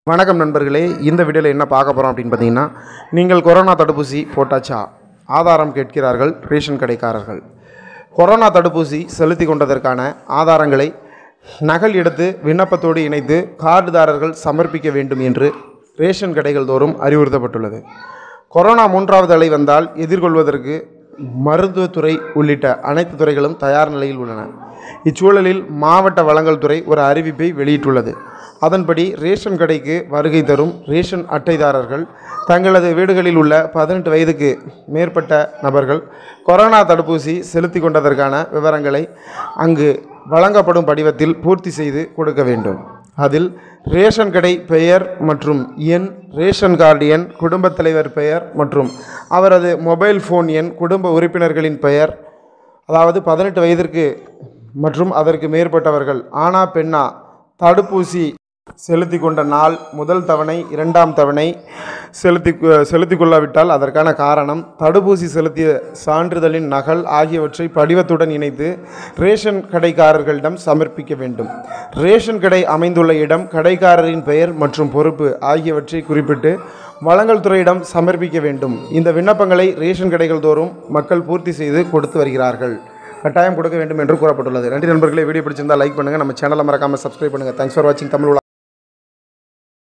வணக்கம் நண்பர்களே இந்த வீடியோவில் என்ன பார்க்க போகிறோம் அப்படின்னு பார்த்தீங்கன்னா நீங்கள் கொரோனா தடுப்பூசி போட்டாச்சா ஆதாரம் கேட்கிறார்கள் ரேஷன் கடைக்காரர்கள் கொரோனா தடுப்பூசி செலுத்தி கொண்டதற்கான ஆதாரங்களை நகல் எடுத்து விண்ணப்பத்தோடு இணைத்து கார்டுதாரர்கள் சமர்ப்பிக்க வேண்டும் என்று ரேஷன் கடைகள் தோறும் அறிவுறுத்தப்பட்டுள்ளது கொரோனா மூன்றாவது அலை வந்தால் எதிர்கொள்வதற்கு மருத்துவத்துறை உள்ளிட்ட அனைத்து துறைகளும் தயார் நிலையில் உள்ளன இச்சூழலில் மாவட்ட வழங்கல் துறை ஒரு அறிவிப்பை வெளியிட்டுள்ளது அதன்படி ரேஷன் கடைக்கு வருகை தரும் ரேஷன் அட்டைதாரர்கள் தங்களது வீடுகளில் உள்ள பதினெட்டு வயதுக்கு மேற்பட்ட நபர்கள் கொரோனா தடுப்பூசி செலுத்தி கொண்டதற்கான விவரங்களை அங்கு வழங்கப்படும் படிவத்தில் பூர்த்தி செய்து கொடுக்க வேண்டும் அதில் ரேஷன் கடை பெயர் மற்றும் எண் ரேஷன் கார்டு எண் குடும்பத் தலைவர் பெயர் மற்றும் அவரது மொபைல் ஃபோன் எண் குடும்ப உறுப்பினர்களின் பெயர் அதாவது பதினெட்டு வயதிற்கு மற்றும் அதற்கு மேற்பட்டவர்கள் ஆனா பெண்ணா தடுப்பூசி செலுத்தி கொண்ட நாள் முதல் தவணை இரண்டாம் தவணை செலுத்தி செலுத்தி கொள்ளாவிட்டால் அதற்கான காரணம் தடுப்பூசி செலுத்திய சான்றிதழின் நகல் ஆகியவற்றை படிவத்துடன் இணைத்து ரேஷன் கடைக்காரர்களிடம் சமர்ப்பிக்க வேண்டும் ரேஷன் கடை அமைந்துள்ள இடம் கடைக்காரரின் பெயர் மற்றும் பொறுப்பு ஆகியவற்றை குறிப்பிட்டு வழங்கல் துறையிடம் சமர்ப்பிக்க வேண்டும் இந்த விண்ணப்பங்களை ரேஷன் கடைகள் தோறும் மக்கள் பூர்த்தி செய்து கொடுத்து வருகிறார்கள் கட்டாயம் கொடுக்க வேண்டும் என்று கூறப்பட்டுள்ளது நன்றி நண்பர்களே வீடியோ பிடிச்சிருந்தா லைக் பண்ணுங்கள் நம்ம சேனலை மறக்காமல் சப்ஸ்கிரைப் பண்ணுங்கள் தேங்க்ஸ் ஃபார் வாட்சிங் தமிழ் உலா.